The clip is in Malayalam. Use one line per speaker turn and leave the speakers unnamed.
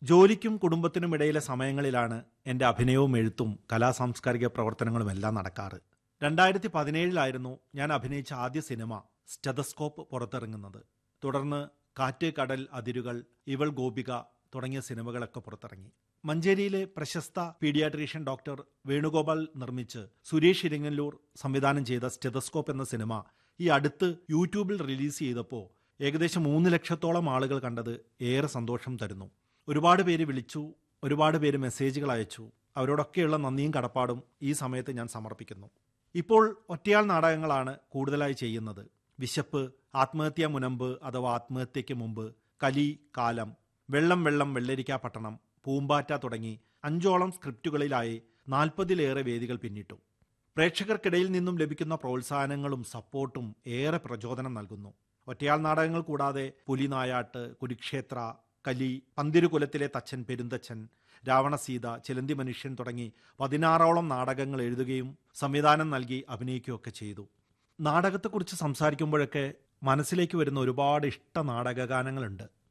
ജോലിക്കും കുടുംബത്തിനും ഇടയിലെ സമയങ്ങളിലാണ് എൻ്റെ അഭിനയവും എഴുത്തും കലാസാംസ്കാരിക പ്രവർത്തനങ്ങളും എല്ലാം നടക്കാറ് രണ്ടായിരത്തി പതിനേഴിലായിരുന്നു ഞാൻ അഭിനയിച്ച ആദ്യ സിനിമ സ്റ്റെതസ്കോപ്പ് പുറത്തിറങ്ങുന്നത് തുടർന്ന് കാറ്റ് കടൽ അതിരുകൾ ഇവൾ ഗോപിക തുടങ്ങിയ സിനിമകളൊക്കെ പുറത്തിറങ്ങി മഞ്ചേരിയിലെ പ്രശസ്ത പീഡിയാട്രീഷ്യൻ ഡോക്ടർ വേണുഗോപാൽ നിർമ്മിച്ച് സുരേഷ് ഇരിങ്ങല്ലൂർ സംവിധാനം ചെയ്ത സ്റ്റെതസ്കോപ്പ് എന്ന സിനിമ ഈ അടുത്ത് യൂട്യൂബിൽ റിലീസ് ചെയ്തപ്പോൾ ഏകദേശം മൂന്ന് ലക്ഷത്തോളം ആളുകൾ കണ്ടത് ഏറെ സന്തോഷം തരുന്നു ഒരുപാട് പേര് വിളിച്ചു ഒരുപാട് പേര് മെസ്സേജുകൾ അയച്ചു അവരോടൊക്കെയുള്ള നന്ദിയും കടപ്പാടും ഈ സമയത്ത് ഞാൻ സമർപ്പിക്കുന്നു ഇപ്പോൾ ഒറ്റയാൾ നാടകങ്ങളാണ് കൂടുതലായി ചെയ്യുന്നത് വിശപ്പ് ആത്മഹത്യാ മുനമ്പ് അഥവാ ആത്മഹത്യയ്ക്ക് മുമ്പ് കലി കാലം വെള്ളം വെള്ളം വെള്ളരിക്കാ പട്ടണം പൂമ്പാറ്റ തുടങ്ങി അഞ്ചോളം സ്ക്രിപ്റ്റുകളിലായി നാൽപ്പതിലേറെ വേദികൾ പിന്നിട്ടു പ്രേക്ഷകർക്കിടയിൽ നിന്നും ലഭിക്കുന്ന പ്രോത്സാഹനങ്ങളും സപ്പോർട്ടും ഏറെ പ്രചോദനം നൽകുന്നു ഒറ്റയാൾ നാടകങ്ങൾ കൂടാതെ പുലിനായാട്ട് കുരുക്ഷേത്ര കലി പന്തിരുകുലത്തിലെ തച്ചൻ പെരുന്തച്ചൻ രാവണസീത ചിലന്തി മനുഷ്യൻ തുടങ്ങി പതിനാറോളം നാടകങ്ങൾ എഴുതുകയും സംവിധാനം നൽകി അഭിനയിക്കുകയൊക്കെ ചെയ്തു നാടകത്തെക്കുറിച്ച് സംസാരിക്കുമ്പോഴൊക്കെ മനസ്സിലേക്ക് വരുന്ന ഒരുപാട് ഇഷ്ട നാടകഗാനങ്ങളുണ്ട്